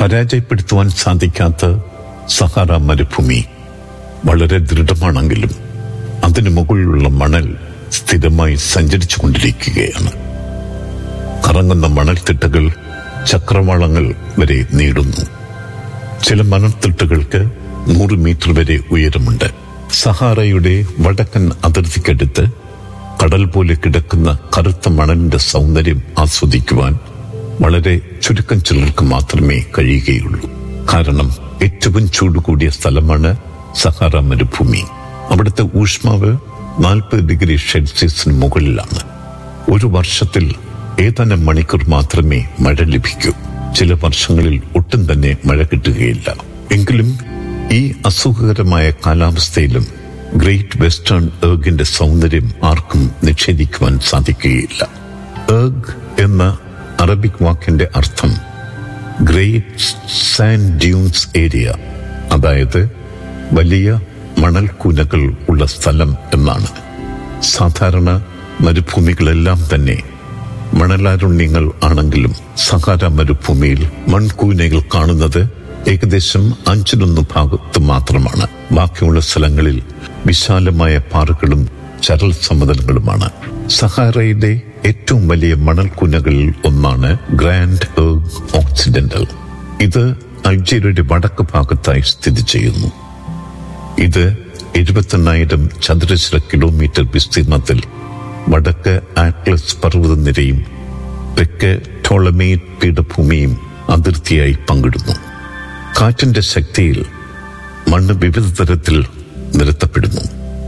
പരാജയപ്പെടുത്തുവാൻ സാധിക്കാത്ത സഹാറ മരുഭൂമി വളരെ ദൃഢമാണെങ്കിലും അതിനു മുകളിലുള്ള മണൽ സ്ഥിരമായി സഞ്ചരിച്ചു കൊണ്ടിരിക്കുകയാണ് കറങ്ങുന്ന മണൽത്തിട്ടകൾ ചക്രവാളങ്ങൾ വരെ നീളുന്നു ചില മണൽത്തിട്ടുകൾക്ക് നൂറ് മീറ്റർ വരെ ഉയരമുണ്ട് സഹാറയുടെ വടക്കൻ അതിർത്തിക്കടുത്ത് കടൽ പോലെ കിടക്കുന്ന കറുത്ത മണലിന്റെ സൗന്ദര്യം ആസ്വദിക്കുവാൻ വളരെ ചുരുക്കം ചിലർക്ക് മാത്രമേ കഴിയുകയുള്ളൂ കാരണം ഏറ്റവും ചൂട് കൂടിയ സ്ഥലമാണ് സഹാറ മരുഭൂമി അവിടുത്തെ ഊഷ്മാവ് നാൽപ്പത് ഡിഗ്രി സെൽഷ്യസിന് മുകളിലാണ് ഒരു വർഷത്തിൽ ഏതാനും മണിക്കൂർ മാത്രമേ മഴ ലഭിക്കൂ ചില വർഷങ്ങളിൽ ഒട്ടും തന്നെ മഴ കിട്ടുകയില്ല എങ്കിലും ഈ അസുഖകരമായ കാലാവസ്ഥയിലും ഗ്രേറ്റ് വെസ്റ്റേൺ ഏഗിന്റെ സൗന്ദര്യം ആർക്കും നിഷേധിക്കുവാൻ സാധിക്കുകയില്ല ഏഗ് എന്ന അറബിക് വാക്കിന്റെ അർത്ഥം ഗ്രേറ്റ് സാൻഡ് ഡ്യൂൺസ് ഏരിയ അതായത് വലിയ മണൽക്കൂനകൾ ഉള്ള സ്ഥലം എന്നാണ് സാധാരണ മരുഭൂമികളെല്ലാം തന്നെ മണലാരുണ്യങ്ങൾ ആണെങ്കിലും സഹാര മരുഭൂമിയിൽ മൺകൂനകൾ കാണുന്നത് ഏകദേശം അഞ്ചിലൊന്ന് ഭാഗത്ത് മാത്രമാണ് ബാക്കിയുള്ള സ്ഥലങ്ങളിൽ വിശാലമായ പാറകളും ചരൽ സമതലങ്ങളുമാണ് സഹാറയിലെ ഏറ്റവും വലിയ മണൽക്കുനകളിൽ ഒന്നാണ് ഗ്രാൻഡ് ഏർഗ് ഓക്സിഡന്റൽ ഇത് അൾജീരിയയുടെ വടക്ക് ഭാഗത്തായി സ്ഥിതി ചെയ്യുന്നു ഇത് എഴുപത്തെണ്ണായിരം ചതുരശ്ര കിലോമീറ്റർ വിസ്തീർണത്തിൽ വടക്ക് ആറ്റ്ലസ് പർവ്വതനിരയും തെക്ക് ടോളമേറ്റ് പീഠഭൂമിയും അതിർത്തിയായി പങ്കിടുന്നു കാറ്റിന്റെ ശക്തിയിൽ മണ്ണ് വിവിധ തരത്തിൽ നിരത്തപ്പെടുന്നു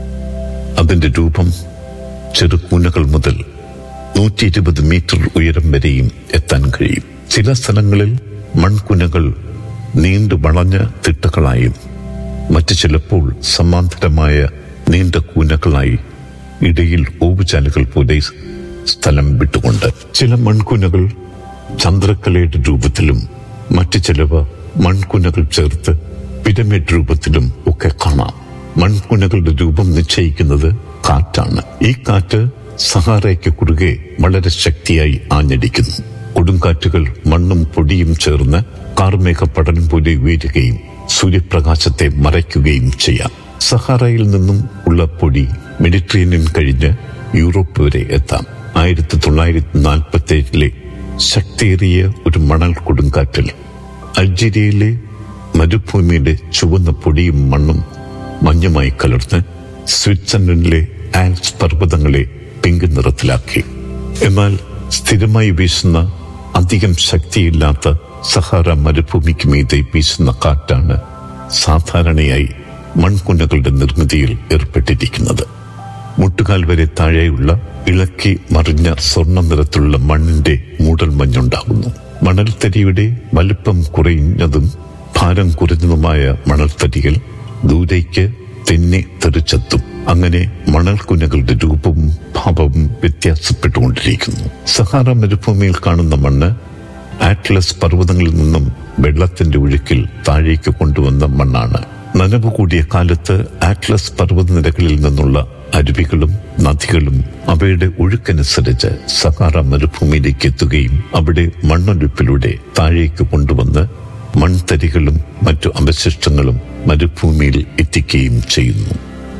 അതിന്റെ രൂപം ചെറുകൂനകൾ മുതൽ നൂറ്റി ഇരുപത് മീറ്റർ ഉയരം വരെയും എത്താൻ കഴിയും ചില സ്ഥലങ്ങളിൽ മൺകുനകൾ നീണ്ടു വളഞ്ഞ തിട്ടകളായും മറ്റു ചിലപ്പോൾ സമാന്തരമായ നീണ്ട കൂനകളായി ഇടയിൽ ഓവുചാലുകൾ പോലെ സ്ഥലം വിട്ടുകൊണ്ട് ചില മൺകുനകൾ ചന്ദ്രക്കലയുടെ രൂപത്തിലും മറ്റു ചിലവ മൺകുനകൾ ചേർത്ത് പിരമിഡ് രൂപത്തിലും ഒക്കെ കാണാം മൺകുനകളുടെ രൂപം നിശ്ചയിക്കുന്നത് കാറ്റാണ് ഈ കാറ്റ് സഹാറയ്ക്ക് കുറുകെ വളരെ ശക്തിയായി ആഞ്ഞടിക്കുന്നു കൊടുങ്കാറ്റുകൾ മണ്ണും പൊടിയും ചേർന്ന് കാർമേഘ പടലം പോലെ ഉയരുകയും സൂര്യപ്രകാശത്തെ മറയ്ക്കുകയും ചെയ്യാം സഹാറയിൽ നിന്നും ഉള്ള പൊടി മെഡിറ്ററേനിയൻ കഴിഞ്ഞ് യൂറോപ്പ് വരെ എത്താം ആയിരത്തി തൊള്ളായിരത്തി നാൽപ്പത്തി ഏഴിലെ ശക്തിയേറിയ ഒരു മണൽ കൊടുങ്കാറ്റിൽ അൾജീരിയയിലെ മരുഭൂമിയുടെ ചുവന്ന പൊടിയും മണ്ണും മഞ്ഞുമായി കലർന്ന് സ്വിറ്റ്സർലൻഡിലെ ആൽപ്സ് പർവ്വതങ്ങളെ പിങ്ക് നിറത്തിലാക്കി എന്നാൽ സ്ഥിരമായി വീശുന്ന അധികം ശക്തിയില്ലാത്ത സഹാറ മരുഭൂമിക്ക് മീതെ വീശുന്ന കാറ്റാണ് സാധാരണയായി മൺകുന്നകളുടെ നിർമ്മിതിയിൽ ഏർപ്പെട്ടിരിക്കുന്നത് മുട്ടുകാൽ വരെ താഴെയുള്ള ഇളക്കി മറിഞ്ഞ സ്വർണ്ണ നിറത്തിലുള്ള മണ്ണിന്റെ മൂടൽ മഞ്ഞുണ്ടാകുന്നു മണൽത്തരിയുടെ വലിപ്പം കുറഞ്ഞതും ഭാരം കുറഞ്ഞതുമായ മണൽത്തരികൾ ദൂരേക്ക് തെന്നി തെറിച്ചെത്തും അങ്ങനെ മണൽക്കുനകളുടെ രൂപവും ഭാവവും വ്യത്യാസപ്പെട്ടുകൊണ്ടിരിക്കുന്നു സഹാറ മരുഭൂമിയിൽ കാണുന്ന മണ്ണ് ആറ്റ്ലസ് പർവ്വതങ്ങളിൽ നിന്നും വെള്ളത്തിന്റെ ഒഴുക്കിൽ താഴേക്ക് കൊണ്ടുവന്ന മണ്ണാണ് നനവ് കൂടിയ കാലത്ത് ആറ്റ്ലസ് പർവ്വതനിരകളിൽ നിന്നുള്ള അരുവികളും നദികളും അവയുടെ ഒഴുക്കനുസരിച്ച് സഹാറ മരുഭൂമിയിലേക്ക് എത്തുകയും അവിടെ മണ്ണൊലിപ്പിലൂടെ താഴേക്ക് കൊണ്ടുവന്ന് മൺതരികളും മറ്റു അവശിഷ്ടങ്ങളും മരുഭൂമിയിൽ എത്തിക്കുകയും ചെയ്യുന്നു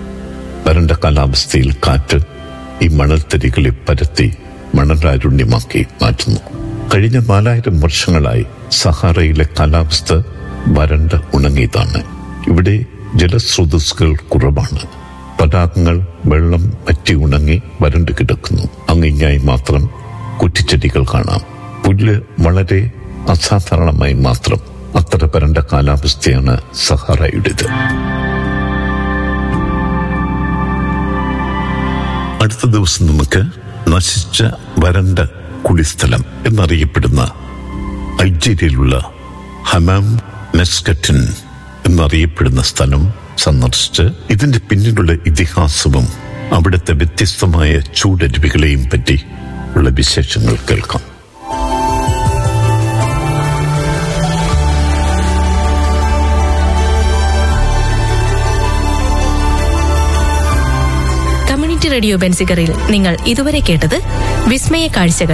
വരണ്ട കാലാവസ്ഥയിൽ കാറ്റ് ഈ മണൽത്തരികളെ പരത്തി മണലാരുണ്യമാക്കി മാറ്റുന്നു കഴിഞ്ഞ നാലായിരം വർഷങ്ങളായി സഹാറയിലെ കാലാവസ്ഥ വരണ്ട ഉണങ്ങിയതാണ് ഇവിടെ ജലസ്രോതസ്സുകൾ കുറവാണ് പതാകങ്ങൾ വെള്ളം വറ്റി ഉണങ്ങി വരണ്ടു കിടക്കുന്നു അങ്ങിങ്ങായി മാത്രം കുറ്റിച്ചെടികൾ കാണാം പുല്ല് വളരെ അസാധാരണമായി മാത്രം അത്ര വരണ്ട കാലാവസ്ഥയാണ് സഹാറയുടേത് അടുത്ത ദിവസം നമുക്ക് നശിച്ച വരണ്ട കുളിസ്ഥലം എന്നറിയപ്പെടുന്ന അൾജീരിയയിലുള്ള ഹമാം നെസ്കറ്റിൻ എന്നറിയപ്പെടുന്ന സ്ഥലം സന്ദർശിച്ച് ഇതിന്റെ പിന്നിലുള്ള ഇതിഹാസവും അവിടുത്തെ വ്യത്യസ്തമായ ചൂടരുവികളെയും പറ്റി ഉള്ള വിശേഷങ്ങൾ കേൾക്കാം കമ്മ്യൂണിറ്റി റേഡിയോ ബെൻസിഗറിൽ നിങ്ങൾ ഇതുവരെ കേട്ടത് വിസ്മയ കാഴ്ചകൾ